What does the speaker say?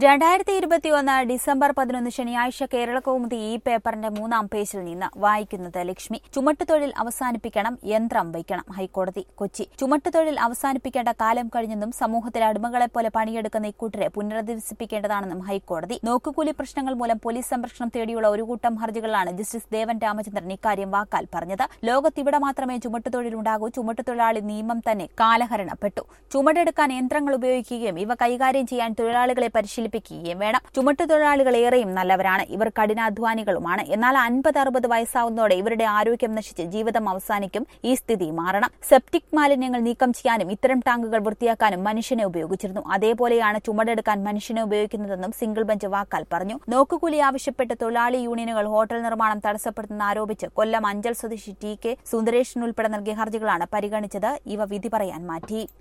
രണ്ടായിരത്തി ഇരുപത്തിയൊന്ന് ഡിസംബർ പതിനൊന്ന് ശനിയാഴ്ച കേരള കൗമുദി ഈ പേപ്പറിന്റെ മൂന്നാം പേജിൽ നിന്ന് വായിക്കുന്നത് ലക്ഷ്മി ചുമട്ടുതൊഴിൽ അവസാനിപ്പിക്കണം യന്ത്രം വയ്ക്കണം ഹൈക്കോടതി കൊച്ചി ചുമട്ടുതൊഴിൽ അവസാനിപ്പിക്കേണ്ട കാലം കഴിഞ്ഞെന്നും സമൂഹത്തിലെ അടിമകളെപ്പോലെ പണിയെടുക്കുന്ന ഇക്കൂട്ടരെ പുനരധിവസിപ്പിക്കേണ്ടതാണെന്നും ഹൈക്കോടതി നോക്കുകൂലി പ്രശ്നങ്ങൾ മൂലം പോലീസ് സംരക്ഷണം തേടിയുള്ള ഒരു കൂട്ടം ഹർജികളാണ് ജസ്റ്റിസ് ദേവൻ രാമചന്ദ്രൻ ഇക്കാര്യം വാക്കാൽ പറഞ്ഞത് ലോകത്തിവിടെ മാത്രമേ ചുമട്ടുതൊഴിലുണ്ടാകൂ ചുമട്ടുതൊഴിലാളി നിയമം തന്നെ കാലഹരണപ്പെട്ടു ചുമടെടുക്കാൻ യന്ത്രങ്ങൾ ഉപയോഗിക്കുകയും ഇവ കൈകാര്യം ചെയ്യാൻ തൊഴിലാളികളെ പരിശീലിപ്പിക്കുകയും വേണം ചുമട്ടുതൊഴിലാളികൾ ഏറെയും നല്ലവരാണ് ഇവർ കഠിനാധ്വാനികളുമാണ് എന്നാൽ അൻപത് അറുപത് വയസ്സാവുന്നതോടെ ഇവരുടെ ആരോഗ്യം നശിച്ച് ജീവിതം അവസാനിക്കും ഈ സ്ഥിതി മാറണം സെപ്റ്റിക് മാലിന്യങ്ങൾ നീക്കം ചെയ്യാനും ഇത്തരം ടാങ്കുകൾ വൃത്തിയാക്കാനും മനുഷ്യനെ ഉപയോഗിച്ചിരുന്നു അതേപോലെയാണ് ചുമടെടുക്കാൻ മനുഷ്യനെ ഉപയോഗിക്കുന്നതെന്നും സിംഗിൾ ബെഞ്ച് വാക്കാൽ പറഞ്ഞു നോക്കുകൂലി ആവശ്യപ്പെട്ട് തൊഴിലാളി യൂണിയനുകൾ ഹോട്ടൽ നിർമ്മാണം തടസ്സപ്പെടുത്തുന്ന ആരോപിച്ച് കൊല്ലം അഞ്ചൽ സ്വദേശി ടി കെ സുന്ദരേഷിനുൾപ്പെടെ നൽകിയ ഹർജികളാണ് പരിഗണിച്ചത് ഇവ വിധി പറയാൻ മാറ്റി